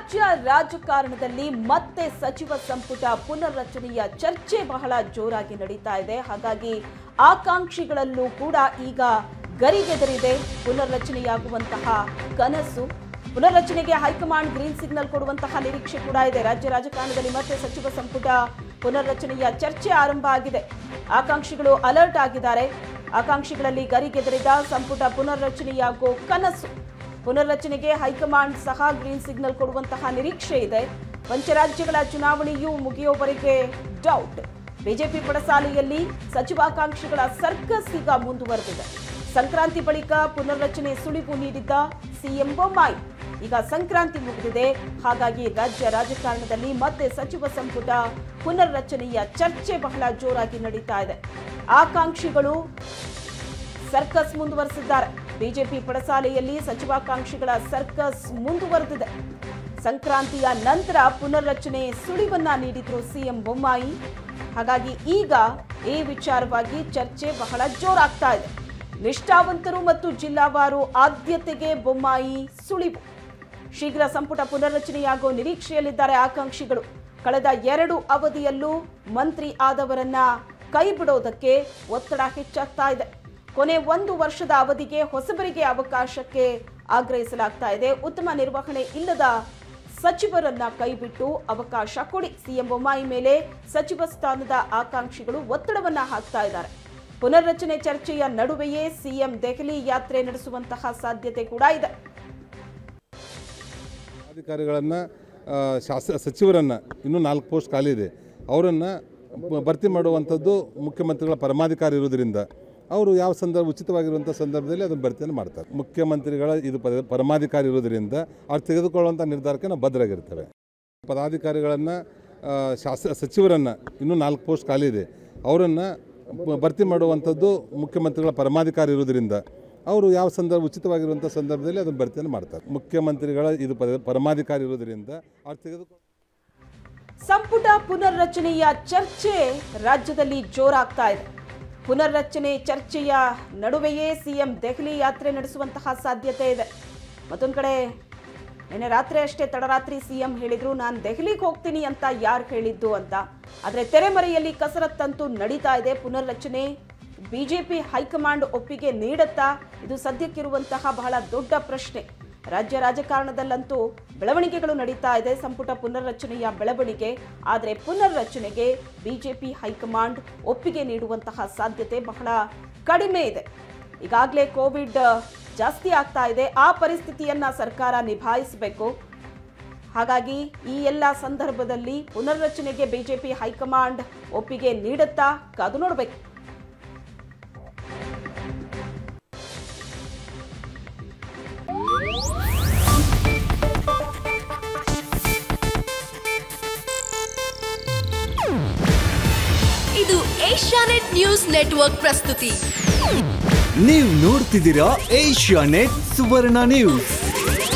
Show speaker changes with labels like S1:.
S1: ರಾಜ್ಯ ರಾಜಕಾರಣದಲ್ಲಿ ಮತ್ತೆ ಸಚಿವ ಸಂಪುಟ ಪುನರ್ರಚನೆಯ ಚರ್ಚೆ ಬಹಳ ಜೋರಾಗಿ ನಡೀತಾ ಇದೆ ಹಾಗಾಗಿ ಆಕಾಂಕ್ಷಿಗಳಲ್ಲೂ ಕೂಡ ಈಗ ಗರಿಗೆದರಿದೆ ಪುನರ್ರಚನೆಯಾಗುವಂತಹ ಕನಸು ಪುನರ್ರಚನೆಗೆ ಹೈಕಮಾಂಡ್ ಗ್ರೀನ್ ಸಿಗ್ನಲ್ ಕೊಡುವಂತಹ ನಿರೀಕ್ಷೆ ಕೂಡ ಇದೆ ರಾಜ್ಯ ರಾಜಕಾರಣದಲ್ಲಿ ಮತ್ತೆ ಸಚಿವ ಸಂಪುಟ ಪುನರ್ರಚನೆಯ ಚರ್ಚೆ ಆರಂಭ ಆಗಿದೆ ಆಕಾಂಕ್ಷಿಗಳು ಅಲರ್ಟ್ ಆಗಿದ್ದಾರೆ ಆಕಾಂಕ್ಷಿಗಳಲ್ಲಿ ಗರಿಗೆದರಿದ ಸಂಪುಟ ಪುನರ್ರಚನೆಯಾಗೋ ಕನಸು ಪುನರ್ರಚನೆಗೆ ಹೈಕಮಾಂಡ್ ಸಹ ಗ್ರೀನ್ ಸಿಗ್ನಲ್ ಕೊಡುವಂತಹ ನಿರೀಕ್ಷೆ ಇದೆ ಪಂಚರಾಜ್ಯಗಳ ಚುನಾವಣೆಯೂ ಮುಗಿಯೋವರೆಗೆ ಡೌಟ್ ಬಿಜೆಪಿ ಪಡಸಾಲೆಯಲ್ಲಿ ಸಚಿವಾಕಾಂಕ್ಷಿಗಳ ಸರ್ಕಸ್ ಈಗ ಮುಂದುವರೆದಿದೆ ಸಂಕ್ರಾಂತಿ ಬಳಿಕ ಪುನರ್ರಚನೆ ಸುಳಿವು ನೀಡಿದ್ದ ಸಿಎಂ ಬೊಮ್ಮಾಯಿ ಈಗ ಸಂಕ್ರಾಂತಿ ಮುಗಿದಿದೆ ಹಾಗಾಗಿ ರಾಜ್ಯ ರಾಜಕಾರಣದಲ್ಲಿ ಮತ್ತೆ ಸಚಿವ ಸಂಪುಟ ಪುನರ್ರಚನೆಯ ಚರ್ಚೆ ಬಹಳ ಜೋರಾಗಿ ನಡೀತಾ ಇದೆ ಆಕಾಂಕ್ಷಿಗಳು ಸರ್ಕಸ್ ಮುಂದುವರೆಸಿದ್ದಾರೆ ಬಿಜೆಪಿ ಪಡಸಾಲೆಯಲ್ಲಿ ಸಚಿವಾಕಾಂಕ್ಷಿಗಳ ಸರ್ಕಸ್ ಮುಂದುವರೆದಿದೆ ಸಂಕ್ರಾಂತಿಯ ನಂತರ ಪುನರ್ರಚನೆ ಸುಳಿವನ್ನ ನೀಡಿದ್ರು ಸಿಎಂ ಬೊಮ್ಮಾಯಿ ಹಾಗಾಗಿ ಈಗ ಈ ವಿಚಾರವಾಗಿ ಚರ್ಚೆ ಬಹಳ ಜೋರಾಗ್ತಾ ಇದೆ ನಿಷ್ಠಾವಂತರು ಮತ್ತು ಜಿಲ್ಲಾವಾರು ಆದ್ಯತೆಗೆ ಬೊಮ್ಮಾಯಿ ಸುಳಿವು ಶೀಘ್ರ ಸಂಪುಟ ಪುನರ್ರಚನೆಯಾಗುವ ನಿರೀಕ್ಷೆಯಲ್ಲಿದ್ದಾರೆ ಆಕಾಂಕ್ಷಿಗಳು ಕಳೆದ ಎರಡು ಅವಧಿಯಲ್ಲೂ ಮಂತ್ರಿ ಆದವರನ್ನ ಕೈ ಬಿಡೋದಕ್ಕೆ ಒತ್ತಡ ಹೆಚ್ಚಾಗ್ತಾ ಇದೆ ಕೊನೆ ಒಂದು ವರ್ಷದ ಅವಧಿಗೆ ಹೊಸಬರಿಗೆ ಅವಕಾಶಕ್ಕೆ ಆಗ್ರಹಿಸಲಾಗ್ತಾ ಇದೆ ಉತ್ತಮ ನಿರ್ವಹಣೆ ಇಲ್ಲದ ಸಚಿವರನ್ನ ಕೈಬಿಟ್ಟು ಅವಕಾಶ ಕೊಡಿ ಸಿಎಂ ಬೊಮ್ಮಾಯಿ ಮೇಲೆ ಸಚಿವ ಸ್ಥಾನದ ಆಕಾಂಕ್ಷಿಗಳು ಒತ್ತಡವನ್ನ ಹಾಕ್ತಾ ಇದ್ದಾರೆ ಪುನರ್ರಚನೆ ಚರ್ಚೆಯ ನಡುವೆಯೇ ಸಿಎಂ ದೆಹಲಿ ಯಾತ್ರೆ ನಡೆಸುವಂತಹ ಸಾಧ್ಯತೆ ಕೂಡ ಇದೆ
S2: ಅಧಿಕಾರಿಗಳನ್ನು ಶಾಸ ಸಚಿವರನ್ನು ಇನ್ನೂ ನಾಲ್ಕು ಪೋಸ್ಟ್ ಖಾಲಿ ಇದೆ ಅವರನ್ನು ಭರ್ತಿ ಮಾಡುವಂಥದ್ದು ಮುಖ್ಯಮಂತ್ರಿಗಳ ಪರಮಾಧಿಕಾರಿ ಇರೋದ್ರಿಂದ ಅವರು ಯಾವ ಸಂದರ್ಭ ಉಚಿತವಾಗಿರುವಂಥ ಸಂದರ್ಭದಲ್ಲಿ ಅದನ್ನು ಭರ್ತಿಯನ್ನು ಮಾಡ್ತಾರೆ ಮುಖ್ಯಮಂತ್ರಿಗಳ ಇದು ಪದ- ಪರಮಾಧಿಕಾರಿ ಇರೋದ್ರಿಂದ ಅವ್ರು ತೆಗೆದುಕೊಳ್ಳುವಂಥ ನಿರ್ಧಾರಕ್ಕೆ ನಾವು ಬದ್ಧರಾಗಿರ್ತೇವೆ ಪದಾಧಿಕಾರಿಗಳನ್ನು ಶಾಸ ಸಚಿವರನ್ನು ಇನ್ನೂ ನಾಲ್ಕು ಪೋಸ್ಟ್ ಖಾಲಿ ಇದೆ ಅವರನ್ನು ಭರ್ತಿ ಮಾಡುವಂಥದ್ದು ಮುಖ್ಯಮಂತ್ರಿಗಳ ಪರಮಾಧಿಕಾರಿ ಇರೋದ್ರಿಂದ ಅವರು ಯಾವ ಸಂದರ್ಭ ಉಚಿತವಾಗಿರುವಂಥ ಸಂದರ್ಭದಲ್ಲಿ ಅದನ್ನು ಭರ್ತಿಯನ್ನು ಮಾಡ್ತಾರೆ ಮುಖ್ಯಮಂತ್ರಿಗಳ ಇದು ಪದ- ಪರಮಾಧಿಕಾರಿ ಇರೋದ್ರಿಂದ ಅವ್ರು ತೆಗೆದುಕೊಂಡು
S1: ಸಂಪುಟ ಪುನರ್ರಚನೆಯ ಚರ್ಚೆ ರಾಜ್ಯದಲ್ಲಿ ಜೋರಾಗ್ತಾ ಇದೆ ಪುನರ್ರಚನೆ ಚರ್ಚೆಯ ನಡುವೆಯೇ ಸಿಎಂ ದೆಹಲಿ ಯಾತ್ರೆ ನಡೆಸುವಂತಹ ಸಾಧ್ಯತೆ ಇದೆ ಮತ್ತೊಂದು ಕಡೆ ನಿನ್ನೆ ರಾತ್ರಿ ಅಷ್ಟೇ ತಡರಾತ್ರಿ ಸಿಎಂ ಹೇಳಿದ್ರು ನಾನು ದೆಹಲಿಗೆ ಹೋಗ್ತೀನಿ ಅಂತ ಯಾರು ಹೇಳಿದ್ದು ಅಂತ ಆದರೆ ತೆರೆಮರೆಯಲ್ಲಿ ಕಸರತ್ತಂತೂ ನಡೀತಾ ಇದೆ ಪುನರ್ರಚನೆ ಬಿಜೆಪಿ ಹೈಕಮಾಂಡ್ ಒಪ್ಪಿಗೆ ನೀಡುತ್ತಾ ಇದು ಸದ್ಯಕ್ಕಿರುವಂತಹ ಬಹಳ ದೊಡ್ಡ ಪ್ರಶ್ನೆ ರಾಜ್ಯ ರಾಜಕಾರಣದಲ್ಲಂತೂ ಬೆಳವಣಿಗೆಗಳು ನಡೀತಾ ಇದೆ ಸಂಪುಟ ಪುನರ್ರಚನೆಯ ಬೆಳವಣಿಗೆ ಆದರೆ ಪುನರ್ರಚನೆಗೆ ಬಿಜೆಪಿ ಹೈಕಮಾಂಡ್ ಒಪ್ಪಿಗೆ ನೀಡುವಂತಹ ಸಾಧ್ಯತೆ ಬಹಳ ಕಡಿಮೆ ಇದೆ ಈಗಾಗಲೇ ಕೋವಿಡ್ ಜಾಸ್ತಿ ಆಗ್ತಾ ಇದೆ ಆ ಪರಿಸ್ಥಿತಿಯನ್ನ ಸರ್ಕಾರ ನಿಭಾಯಿಸಬೇಕು ಹಾಗಾಗಿ ಈ ಎಲ್ಲ ಸಂದರ್ಭದಲ್ಲಿ ಪುನರ್ರಚನೆಗೆ ಬಿಜೆಪಿ ಹೈಕಮಾಂಡ್ ಒಪ್ಪಿಗೆ ನೀಡುತ್ತಾ ಕಾದು ನೋಡಬೇಕು
S3: ಇದು ಏಷ್ಯಾನೆಟ್ ನ್ಯೂಸ್ ನೆಟ್ವರ್ಕ್ ಪ್ರಸ್ತುತಿ
S4: ನೀವು ನೋಡ್ತಿದ್ದೀರಾ ಏಷ್ಯಾ ನೆಟ್ ಸುವರ್ಣ ನ್ಯೂಸ್